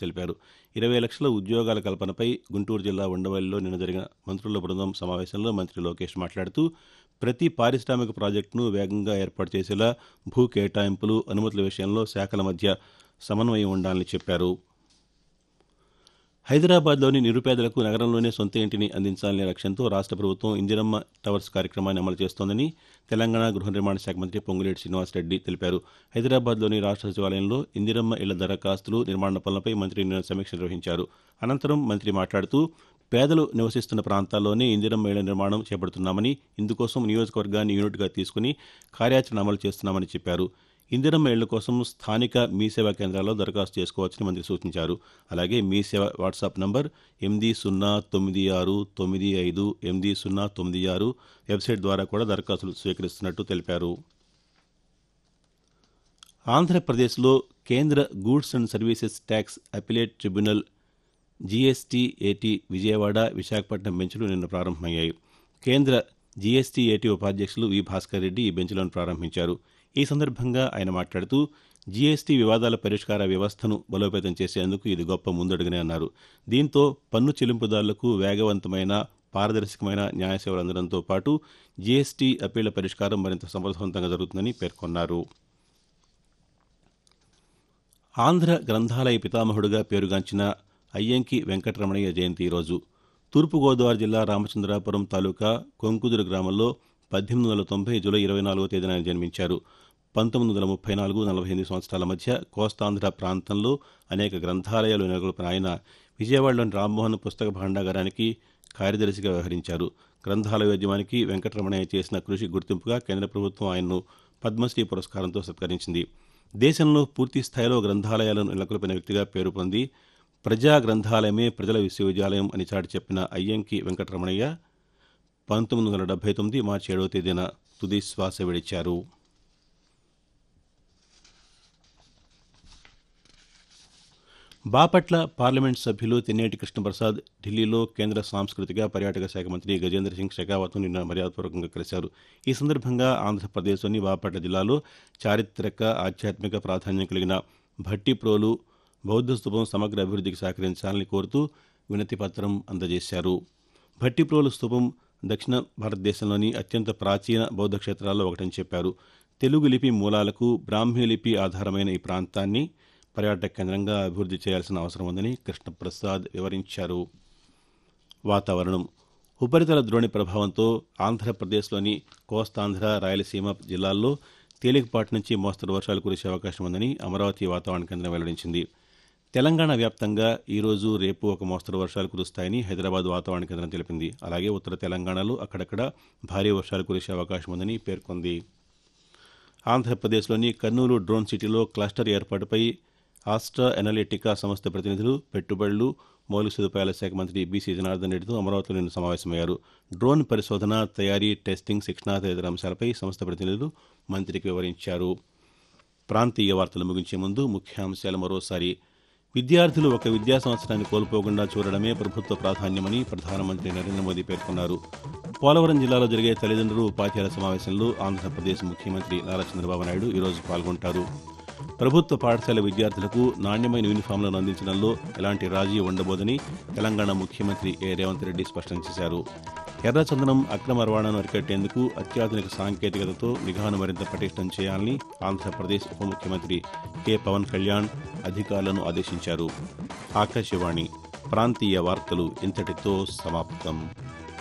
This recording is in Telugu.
తెలిపారు ఇరవై లక్షల ఉద్యోగాల కల్పనపై గుంటూరు జిల్లా ఉండవల్లిలో నిన్న జరిగిన మంత్రుల బృందం సమావేశంలో మంత్రి లోకేష్ మాట్లాడుతూ ప్రతి పారిశ్రామిక ప్రాజెక్టును వేగంగా ఏర్పాటు చేసేలా భూ కేటాయింపులు అనుమతుల విషయంలో శాఖల మధ్య సమన్వయం ఉండాలని చెప్పారు హైదరాబాద్లోని నిరుపేదలకు నగరంలోనే సొంత ఇంటిని అందించాలనే లక్ష్యంతో రాష్ట్ర ప్రభుత్వం ఇందిరమ్మ టవర్స్ కార్యక్రమాన్ని అమలు చేస్తోందని తెలంగాణ గృహ నిర్మాణ శాఖ మంత్రి పొంగులేటి శ్రీనివాసరెడ్డి తెలిపారు హైదరాబాద్లోని రాష్ట్ర సచివాలయంలో ఇందిరమ్మ ఇళ్ల దరఖాస్తులు నిర్మాణ పనులపై మంత్రి నిన్న సమీక్ష నిర్వహించారు అనంతరం మంత్రి మాట్లాడుతూ పేదలు నివసిస్తున్న ప్రాంతాల్లోనే ఇందిరమ్మ ఇళ్ల నిర్మాణం చేపడుతున్నామని ఇందుకోసం నియోజకవర్గాన్ని యూనిట్గా తీసుకుని కార్యాచరణ అమలు చేస్తున్నామని చెప్పారు ఇందిరమ్మ ఇళ్ల కోసం స్థానిక మీ సేవా కేంద్రాల్లో దరఖాస్తు చేసుకోవచ్చని మంత్రి సూచించారు అలాగే మీ సేవ వాట్సాప్ నంబర్ ఎనిమిది సున్నా తొమ్మిది ఆరు తొమ్మిది ఐదు ఎనిమిది సున్నా తొమ్మిది ఆరు వెబ్సైట్ ద్వారా కూడా దరఖాస్తులు స్వీకరిస్తున్నట్టు తెలిపారు ఆంధ్రప్రదేశ్లో కేంద్ర goods and services tax appellate tribunal GSTAT Vijayawada Visakhapatnam బెంచ్లు నిన్న ప్రారంభమయ్యాయి కేంద్ర జీఎస్టీఏటీ ఉపాధ్యక్షులు వి భాస్కర్ రెడ్డి ఈ బెంచ్లను ప్రారంభించారు ఈ సందర్భంగా ఆయన మాట్లాడుతూ జీఎస్టీ వివాదాల పరిష్కార వ్యవస్థను బలోపేతం చేసేందుకు ఇది గొప్ప ముందడుగునే అన్నారు దీంతో పన్ను చెల్లింపుదారులకు వేగవంతమైన పారదర్శకమైన న్యాయ సేవలు అందడంతో పాటు జీఎస్టీ అప్పీళ్ల పరిష్కారం మరింత సమర్థవంతంగా జరుగుతుందని పేర్కొన్నారు ఆంధ్ర గ్రంథాలయ పితామహుడుగా పేరుగాంచిన అయ్యంకి వెంకటరమణయ్య జయంతి ఈరోజు తూర్పుగోదావరి జిల్లా రామచంద్రాపురం తాలూకా కొంకుదురు గ్రామంలో పద్దెనిమిది వందల తొంభై జూలై ఇరవై నాలుగో తేదీన ఆయన జన్మించారు పంతొమ్మిది వందల ముప్పై నాలుగు నలభై ఎనిమిది సంవత్సరాల మధ్య కోస్తాంధ్ర ప్రాంతంలో అనేక గ్రంథాలయాలు నెలకొల్పిన ఆయన విజయవాడలోని రామ్మోహన్ పుస్తక భాండాగారానికి కార్యదర్శిగా వ్యవహరించారు గ్రంథాలయోద్యమానికి వెంకటరమణయ్య చేసిన కృషి గుర్తింపుగా కేంద్ర ప్రభుత్వం ఆయన్ను పద్మశ్రీ పురస్కారంతో సత్కరించింది దేశంలో పూర్తి స్థాయిలో గ్రంథాలయాలను నెలకొల్పిన వ్యక్తిగా పేరు పొంది ప్రజా గ్రంథాలయమే ప్రజల విశ్వవిద్యాలయం అని చాటి చెప్పిన అయ్యంకి వెంకటరమణయ్య పంతొమ్మిది వందల డెబ్బై తొమ్మిది మార్చి ఏడవ తేదీన తుది శ్వాస విడిచారు బాపట్ల పార్లమెంట్ సభ్యులు తెన్నేటి కృష్ణప్రసాద్ ఢిల్లీలో కేంద్ర సాంస్కృతిక పర్యాటక శాఖ మంత్రి గజేంద్ర సింగ్ షెకావత్ను నిన్న మర్యాదపూర్వకంగా కలిశారు ఈ సందర్భంగా ఆంధ్రప్రదేశ్లోని బాపట్ల జిల్లాలో చారిత్రక ఆధ్యాత్మిక ప్రాధాన్యం కలిగిన భట్టిప్రోలు బౌద్ధ స్తూపం సమగ్ర అభివృద్ధికి సహకరించాలని కోరుతూ వినతి పత్రం అందజేశారు భట్టిప్రోలు స్తూపం దక్షిణ భారతదేశంలోని అత్యంత ప్రాచీన బౌద్ధ క్షేత్రాల్లో ఒకటని చెప్పారు తెలుగు లిపి మూలాలకు బ్రాహ్మీ లిపి ఆధారమైన ఈ ప్రాంతాన్ని పర్యాటక కేంద్రంగా అభివృద్ధి చేయాల్సిన అవసరం ఉందని కృష్ణప్రసాద్ వివరించారు వాతావరణం ఉపరితల ద్రోణి ప్రభావంతో ఆంధ్రప్రదేశ్లోని కోస్తాంధ్ర రాయలసీమ జిల్లాల్లో తేలికపాటి నుంచి మోస్తరు వర్షాలు కురిసే అవకాశం ఉందని అమరావతి వాతావరణ కేంద్రం వెల్లడించింది తెలంగాణ వ్యాప్తంగా ఈరోజు రేపు ఒక మోస్తరు వర్షాలు కురుస్తాయని హైదరాబాద్ వాతావరణ కేంద్రం తెలిపింది అలాగే ఉత్తర తెలంగాణలో అక్కడక్కడ భారీ వర్షాలు కురిసే అవకాశం ఉందని పేర్కొంది ఆంధ్రప్రదేశ్లోని కర్నూలు డ్రోన్ సిటీలో క్లస్టర్ ఏర్పాటుపై ఆస్ట్రా ఎనలిటికా సంస్థ ప్రతినిధులు పెట్టుబడులు మౌలిక సదుపాయాల శాఖ మంత్రి బీసీ జనార్దన్ రెడ్డితో అమరావతిలో నిన్న సమావేశమయ్యారు డ్రోన్ పరిశోధన తయారీ టెస్టింగ్ శిక్షణ తదితర అంశాలపై సంస్థ ప్రతినిధులు మంత్రికి వివరించారు ప్రాంతీయ వార్తలు ముగించే ముందు ముఖ్యాంశాలు మరోసారి విద్యార్థులు ఒక విద్యా సంవత్సరాన్ని కోల్పోకుండా చూడడమే ప్రభుత్వ ప్రాధాన్యమని ప్రధానమంత్రి నరేంద్ర మోదీ పేర్కొన్నారు పోలవరం జిల్లాలో జరిగే తల్లిదండ్రులు ఉపాధ్యాయుల సమావేశంలో ఆంధ్రప్రదేశ్ ముఖ్యమంత్రి నారా చంద్రబాబు నాయుడు ఈరోజు పాల్గొంటారు ప్రభుత్వ పాఠశాల విద్యార్థులకు నాణ్యమైన యూనిఫామ్లను అందించడంలో ఎలాంటి రాజీ ఉండబోదని తెలంగాణ ముఖ్యమంత్రి ఏ రేవంత్ రెడ్డి స్పష్టం చేశారు ఎర్రచందనం అక్రమ రవాణాను అరికట్టేందుకు అత్యాధునిక సాంకేతికతతో నిఘాను మరింత పటిష్టం చేయాలని ఆంధ్రప్రదేశ్ ఉప ముఖ్యమంత్రి కె పవన్ కళ్యాణ్ అధికారులను ఆదేశించారు ఆకాశవాణి ప్రాంతీయ వార్తలు ఇంతటితో సమాప్తం